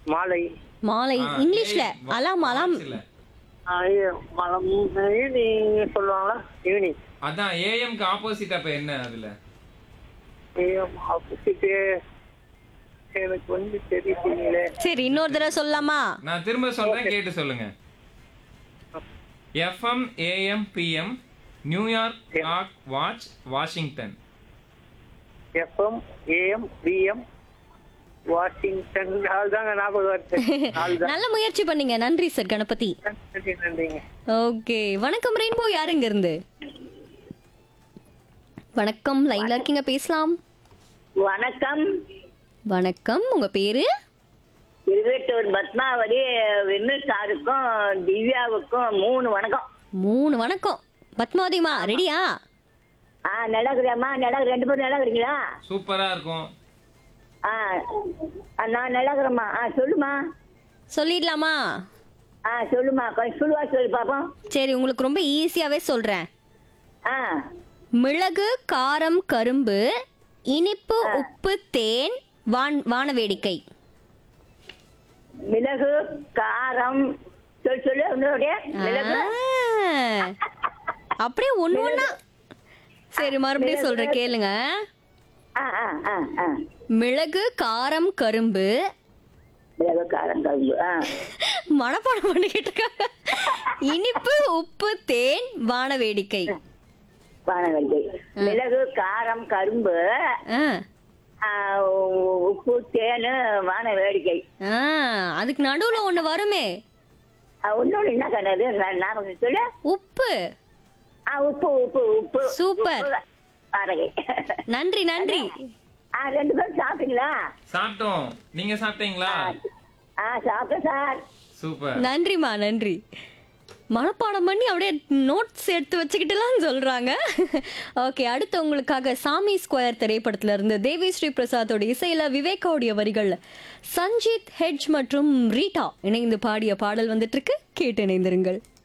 மாலை மாலை ஆ, இங்கிலீஷ்ல ஏய், வா- அலாம் அலாம் வாட்ச் இல்ல. ஆ, ஐயோ, மலம் ஈவினிங் சொல்லுவாங்களா ஈவினிங் அதான் ஏஎம்க்கு ஆப்போசிட் அப்ப என்ன அதுல ஐயோ ஆப்போசிட்டு எனக்கு வந்து தெரியலீங்களே சரி இன்னொரு தடவை சொல்லலாமா நான் திரும்ப சொல்றேன் கேட்டு சொல்லுங்க FM AM PM New York clock watch Washington FM AM PM Washington அதுதாங்க ஞாபகம் வருது அதுதான் நல்ல முயற்சி பண்ணீங்க நன்றி சார் கணபதி நன்றி நன்றிங்க ஓகே வணக்கம் ரெயின்போ யாருங்க இருந்து வணக்கம் லைன்ல இருக்கீங்க பேசலாம் வணக்கம் வணக்கம் உங்க பேரு திருவேட்டூர் பத்மாவதி விமல் சாருக்கும் திவ்யாவுக்கும் மூணு வணக்கம் மூணு வணக்கம் பத்மாவதிமா ரெடியா ஆ நடக்குறியாம்மா நடக்கு ரெண்டு பேரும் நடக்குறீங்களா சூப்பரா இருக்கும் ஆ ஆ, நான் நடக்குறேம்மா ஆ சொல்லுமா சொல்லிடலாமா ஆ சொல்லுமா கொஞ்சம் சொல்லுவா சொல்லு பாப்போம் சரி உங்களுக்கு ரொம்ப ஈஸியாவே சொல்றேன் ஆ மிளகு காரம் கரும்பு இனிப்பு உப்பு தேன் வான் வான வேடிக்கை மிளகு காரம் சொல்லு சொல்லு உன்னோடைய மிளகு ஆ, அப்படியே ஒண்ணு ஒண்ணா சரி மறுபடியும் சொல்றேன் கேளுங்க ஆ ஆ ஆ ஆ மிளகு காரம் கரும்பு மிளகு காரம் கரும்பு ஆ மனப்பாடம் பண்ணிக்கிட்டு இருக்காங்க இனிப்பு உப்பு தேன் வான வேடிக்கை வானவெள்ளி மிளகு காரம் கரும்பு ஆ, ஆ, உ- உப்பு தேனு வான வேடிக்கை ஆ, அதுக்கு நடுவுல ஒண்ணு வருமே ஒன்னொன்னு என்ன கண்ணது நான் கொஞ்சம் சொல்லு உப்பு ஆ உப்பு உப்பு உப்பு சூப்பர். உப்பு வாடகை நன்றி நன்றி ஆ ரெண்டு பேரும் சாப்பிட்டீங்களா சாப்பிட்டோம் நீங்க சாப்பிட்டீங்களா ஆ சாப்பிட்டேன் சார் சூப்பர் நன்றிம்மா நன்றி மனப்பாடம் பண்ணி அப்படியே நோட்ஸ் எடுத்து வச்சுக்கிட்டுலாம் சொல்றாங்க ஓகே அடுத்து உங்களுக்காக சாமி ஸ்கொயர் திரைப்படத்துல இருந்து தேவி ஸ்ரீ பிரசாத்தோட இசையில விவேகாவுடைய வரிகள்ல சஞ்சித் ஹெட்ஜ் மற்றும் ரீட்டா இணைந்து பாடிய பாடல் வந்துட்டு இருக்கு கேட்டு இணைந்திருங்கள்